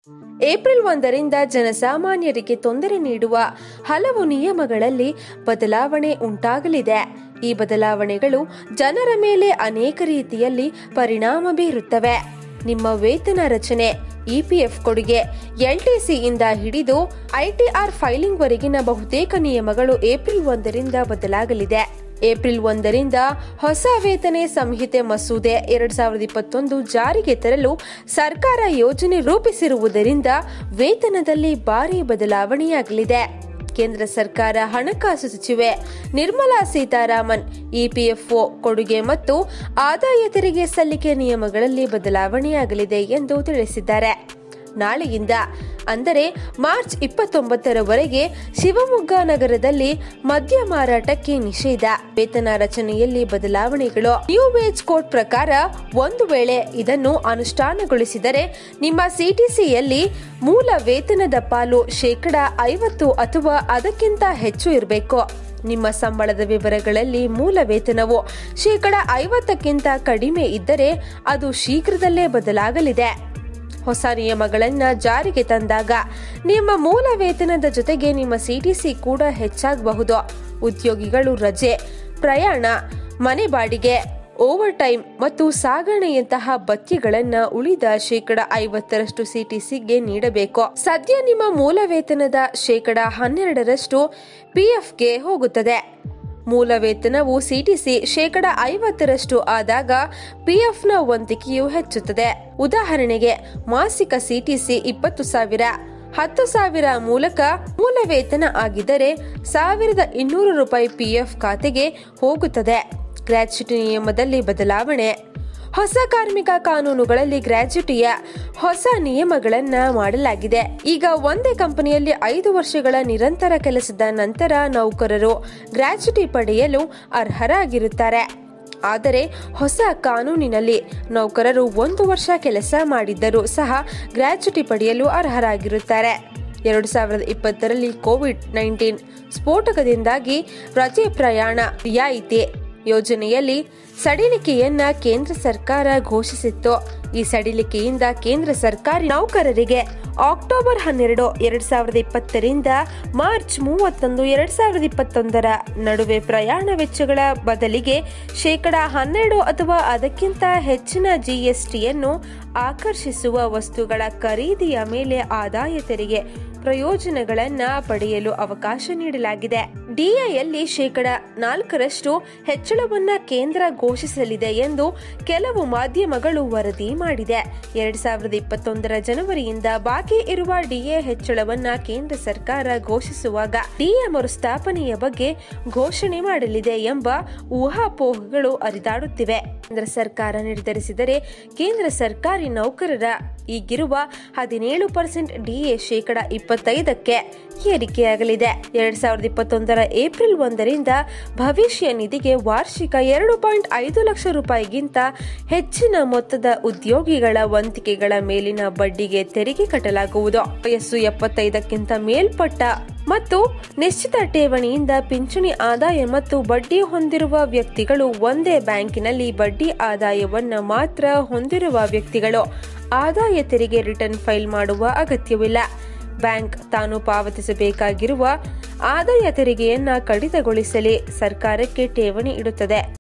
April ಒಂದರಿಂದ ಜನಸಾಮಾನ್ಯರಿಗೆ ತೊಂದರೆ ನೀಡುವ ಹಲವು ನಿಯಮಗಳಲ್ಲಿ ಬದಲಾವಣೆ ಉಂಟಾಗಲಿದೆ ಈ ಬದಲಾವಣೆಗಳು ಜನರ ಮೇಲೆ ಅನೇಕ ರೀತಿಯಲ್ಲಿ ಪರಿಣಾಮ ಬೀರುತ್ತವೆ ನಿಮ್ಮ ವೇತನ ರಚನೆ ಇಪಿಎಫ್ ಕೊಡುಗೆ ಎಲ್ಟಿಸಿಯಿಂದ ಹಿಡಿದು ಐಟಿಆರ್ ಫೈಲಿಂಗ್ ವರೆಗಿನ ಬಹುತೇಕ ನಿಯಮಗಳು ಏಪ್ರಿಲ್ ಒಂದರಿಂದ ಬದಲಾಗಲಿದೆ ಏಪ್ರಿಲ್ ಒಂದರಿಂದ ಹೊಸ ವೇತನ ಸಂಹಿತೆ ಮಸೂದೆ ಎರಡ್ ಸಾವಿರದ ಇಪ್ಪತ್ತೊಂದು ಜಾರಿಗೆ ತರಲು ಸರ್ಕಾರ ಯೋಜನೆ ರೂಪಿಸಿರುವುದರಿಂದ ವೇತನದಲ್ಲಿ ಭಾರಿ ಬದಲಾವಣೆಯಾಗಲಿದೆ ಕೇಂದ್ರ ಸರ್ಕಾರ ಹಣಕಾಸು ಸಚಿವೆ ನಿರ್ಮಲಾ ಸೀತಾರಾಮನ್ ಇಪಿಎಫ್ಒ ಕೊಡುಗೆ ಮತ್ತು ಆದಾಯ ತೆರಿಗೆ ಸಲ್ಲಿಕೆ ನಿಯಮಗಳಲ್ಲಿ ಬದಲಾವಣೆಯಾಗಲಿದೆ ಎಂದು ತಿಳಿಸಿದ್ದಾರೆ ನಾಳೆಯಿಂದ ಅಂದರೆ ಮಾರ್ಚ್ ಇಪ್ಪತ್ತೊಂಬತ್ತರವರೆಗೆ ಶಿವಮೊಗ್ಗ ನಗರದಲ್ಲಿ ಮದ್ಯ ಮಾರಾಟಕ್ಕೆ ನಿಷೇಧ ವೇತನ ರಚನೆಯಲ್ಲಿ ಬದಲಾವಣೆಗಳು ನ್ಯೂ ವೇಜ್ ಕೋಡ್ ಪ್ರಕಾರ ಒಂದು ವೇಳೆ ಇದನ್ನು ಅನುಷ್ಠಾನಗೊಳಿಸಿದರೆ ನಿಮ್ಮ ಸಿಟಿಸಿಯಲ್ಲಿ ಮೂಲ ವೇತನದ ಪಾಲು ಶೇಕಡ ಐವತ್ತು ಅಥವಾ ಅದಕ್ಕಿಂತ ಹೆಚ್ಚು ಇರಬೇಕು ನಿಮ್ಮ ಸಂಬಳದ ವಿವರಗಳಲ್ಲಿ ಮೂಲ ವೇತನವು ಶೇಕಡ ಐವತ್ತಕ್ಕಿಂತ ಕಡಿಮೆ ಇದ್ದರೆ ಅದು ಶೀಘ್ರದಲ್ಲೇ ಬದಲಾಗಲಿದೆ ಹೊಸ ನಿಯಮಗಳನ್ನ ಜಾರಿಗೆ ತಂದಾಗ ನಿಮ್ಮ ಮೂಲ ವೇತನದ ಜೊತೆಗೆ ನಿಮ್ಮ ಸಿಟಿಸಿ ಕೂಡ ಹೆಚ್ಚಾಗಬಹುದು ಉದ್ಯೋಗಿಗಳು ರಜೆ ಪ್ರಯಾಣ ಮನೆ ಬಾಡಿಗೆ ಓವರ್ ಟೈಮ್ ಮತ್ತು ಸಾಗಣೆಯಂತಹ ಭತ್ಯೆಗಳನ್ನ ಉಳಿದ ಶೇಕಡ ಐವತ್ತರಷ್ಟು ಸಿಟಿಸಿಗೆ ನೀಡಬೇಕು ಸದ್ಯ ನಿಮ್ಮ ಮೂಲ ವೇತನದ ಶೇಕಡ ಹನ್ನೆರಡರಷ್ಟು ಪಿಎಫ್ಗೆ ಹೋಗುತ್ತದೆ ಮೂಲ ವೇತನವು ಸಿಟಿಸಿ ಶೇಕಡ ಐವತ್ತರಷ್ಟು ಆದಾಗ ಪಿಎಫ್ನ ವಂತಿಕೆಯು ಹೆಚ್ಚುತ್ತದೆ ಉದಾಹರಣೆಗೆ ಮಾಸಿಕ ಸಿಟಿಸಿ ಇಪ್ಪತ್ತು ಸಾವಿರ ಹತ್ತು ಸಾವಿರ ಮೂಲಕ ಮೂಲ ವೇತನ ಆಗಿದ್ದರೆ ಸಾವಿರದ ಇನ್ನೂರು ರೂಪಾಯಿ ಪಿಎಫ್ ಖಾತೆಗೆ ಹೋಗುತ್ತದೆ ಗ್ರಾಚ್ಯುಟಿ ನಿಯಮದಲ್ಲಿ ಬದಲಾವಣೆ ಹೊಸ ಕಾರ್ಮಿಕ ಕಾನೂನುಗಳಲ್ಲಿ ಗ್ರಾಚ್ಯುಟಿಯ ಹೊಸ ನಿಯಮಗಳನ್ನ ಮಾಡಲಾಗಿದೆ ಈಗ ಒಂದೇ ಕಂಪನಿಯಲ್ಲಿ ಐದು ವರ್ಷಗಳ ನಿರಂತರ ಕೆಲಸದ ನಂತರ ನೌಕರರು ಗ್ರಾಚ್ಯುಟಿ ಪಡೆಯಲು ಅರ್ಹರಾಗಿರುತ್ತಾರೆ ಆದರೆ ಹೊಸ ಕಾನೂನಿನಲ್ಲಿ ನೌಕರರು ಒಂದು ವರ್ಷ ಕೆಲಸ ಮಾಡಿದ್ದರೂ ಸಹ ಗ್ರಾಚ್ಯುಟಿ ಪಡೆಯಲು ಅರ್ಹರಾಗಿರುತ್ತಾರೆ ಎರಡು ಸಾವಿರದ ಇಪ್ಪತ್ತರಲ್ಲಿ ಕೋವಿಡ್ ನೈನ್ಟೀನ್ ಸ್ಫೋಟಕದಿಂದಾಗಿ ರಜೆ ಪ್ರಯಾಣ ರಿಯಾಯಿತಿ ಯೋಜನೆಯಲ್ಲಿ ಸಡಿಲಿಕೆಯನ್ನ ಕೇಂದ್ರ ಸರ್ಕಾರ ಘೋಷಿಸಿತ್ತು ಈ ಸಡಿಲಿಕೆಯಿಂದ ಕೇಂದ್ರ ಸರ್ಕಾರಿ ನೌಕರರಿಗೆ ಅಕ್ಟೋಬರ್ ಹನ್ನೆರಡು ಎರಡ್ ಸಾವಿರದ ಇಪ್ಪತ್ತರಿಂದ ಮಾರ್ಚ್ ಮೂವತ್ತೊಂದು ಎರಡ್ ಸಾವಿರದ ಇಪ್ಪತ್ತೊಂದರ ನಡುವೆ ಪ್ರಯಾಣ ವೆಚ್ಚಗಳ ಬದಲಿಗೆ ಶೇಕಡ ಹನ್ನೆರಡು ಅಥವಾ ಅದಕ್ಕಿಂತ ಹೆಚ್ಚಿನ ಜಿಎಸ್ಟಿಯನ್ನು ಆಕರ್ಷಿಸುವ ವಸ್ತುಗಳ ಖರೀದಿಯ ಮೇಲೆ ಆದಾಯ ತೆರಿಗೆ ಪ್ರಯೋಜನಗಳನ್ನ ಪಡೆಯಲು ಅವಕಾಶ ನೀಡಲಾಗಿದೆ ಡಿಎಯಲ್ಲಿ ಶೇಕಡ ನಾಲ್ಕರಷ್ಟು ಹೆಚ್ಚಳವನ್ನ ಕೇಂದ್ರ ಘೋಷಿಸಲಿದೆ ಎಂದು ಕೆಲವು ಮಾಧ್ಯಮಗಳು ವರದಿ ಮಾಡಿದೆ ಎರಡ್ ಸಾವಿರದ ಇಪ್ಪತ್ತೊಂದರ ಜನವರಿಯಿಂದ ಬಾಕಿ ಇರುವ ಡಿಎ ಹೆಚ್ಚಳವನ್ನ ಕೇಂದ್ರ ಸರ್ಕಾರ ಘೋಷಿಸುವಾಗ ಡಿಎ ಮರುಸ್ಥಾಪನೆಯ ಬಗ್ಗೆ ಘೋಷಣೆ ಮಾಡಲಿದೆ ಎಂಬ ಊಹಾಪೋಹಗಳು ಹರಿದಾಡುತ್ತಿವೆ ಕೇಂದ್ರ ಸರ್ಕಾರ ನಿರ್ಧರಿಸಿದರೆ ಕೇಂದ್ರ ಸರ್ಕಾರಿ ನೌಕರರ ಈಗಿರುವ ಹದಿನೇಳು ಪರ್ಸೆಂಟ್ ಡಿಎ ಶೇಕಡ ಇಪ್ಪತ್ತೈದಕ್ಕೆ ಏರಿಕೆಯಾಗಲಿದೆ ಎರಡ್ ಸಾವಿರದ ಇಪ್ಪತ್ತೊಂದರ ಏಪ್ರಿಲ್ ಒಂದರಿಂದ ಭವಿಷ್ಯ ನಿಧಿಗೆ ವಾರ್ಷಿಕ ಎರಡು ಪಾಯಿಂಟ್ ಐದು ಲಕ್ಷ ರೂಪಾಯಿಗಿಂತ ಹೆಚ್ಚಿನ ಮೊತ್ತದ ಉದ್ಯೋಗಿಗಳ ವಂತಿಕೆಗಳ ಮೇಲಿನ ಬಡ್ಡಿಗೆ ತೆರಿಗೆ ಕಟ್ಟಲಾಗುವುದು ವಯಸ್ಸು ಎಪ್ಪತ್ತೈದಕ್ಕಿಂತ ಮೇಲ್ಪಟ್ಟ ಮತ್ತು ನಿಶ್ಚಿತ ಠೇವಣಿಯಿಂದ ಪಿಂಚಣಿ ಆದಾಯ ಮತ್ತು ಬಡ್ಡಿ ಹೊಂದಿರುವ ವ್ಯಕ್ತಿಗಳು ಒಂದೇ ಬ್ಯಾಂಕಿನಲ್ಲಿ ಬಡ್ಡಿ ಆದಾಯವನ್ನ ಮಾತ್ರ ಹೊಂದಿರುವ ವ್ಯಕ್ತಿಗಳು ಆದಾಯ ತೆರಿಗೆ ರಿಟರ್ನ್ ಫೈಲ್ ಮಾಡುವ ಅಗತ್ಯವಿಲ್ಲ ಬ್ಯಾಂಕ್ ತಾನು ಪಾವತಿಸಬೇಕಾಗಿರುವ ಆದಾಯ ತೆರಿಗೆಯನ್ನ ಕಡಿತಗೊಳಿಸಲಿ ಸರ್ಕಾರಕ್ಕೆ ಠೇವಣಿ ಇಡುತ್ತದೆ